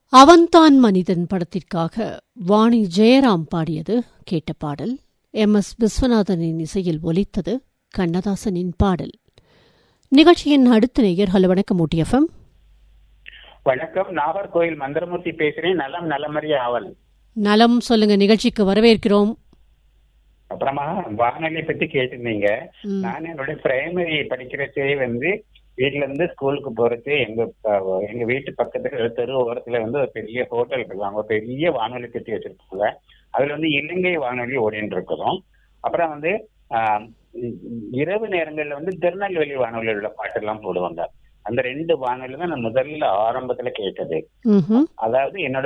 அவன்தான் மனிதன் படத்திற்காக வாணி ஜெயராம் பாடியது கேட்ட பாடல் எம் எஸ் விஸ்வநாதனின் இசையில் ஒலித்தது கண்ணதாசனின் பாடல் நிகழ்ச்சியின் அடுத்த நேயர் ஹலோ வணக்கம் ஊட்டியஃபம் வணக்கம் நாகர்கோயில் மந்திரமூர்த்தி பேசுறேன் நலம் நலமறிய ஆவல் நலம் சொல்லுங்க நிகழ்ச்சிக்கு வரவேற்கிறோம் அப்புறமா வானொலி பத்தி கேட்டிருந்தீங்க ம். நான் என்னோட பிரைமரி படிக்கிறச்சே வந்து வீட்ல இருந்து ஸ்கூலுக்கு போறது எங்க ப- எங்க வீட்டு பக்கத்துல தெரு ஓரத்துல வந்து ஒரு பெரிய ஹோட்டல் இருக்காங்க ஒரு பெரிய வானொலி பெட்டி வச்சிருப்பாங்க அதுல வந்து இலங்கை வானொலி ஓடிட்டு இருக்கிறோம் அப்புறம் வந்து ஆஹ், இ- இரவு நேரங்கள்ல வந்து திருநெல்வேலி வானொலியில் உள்ள பாட்டெல்லாம் போடுவாங்க அந்த ரெண்டு வானொலி தான் நான் முதல்ல ஆரம்பத்துல கேட்டது ம்ஹும். அதாவது என்னோட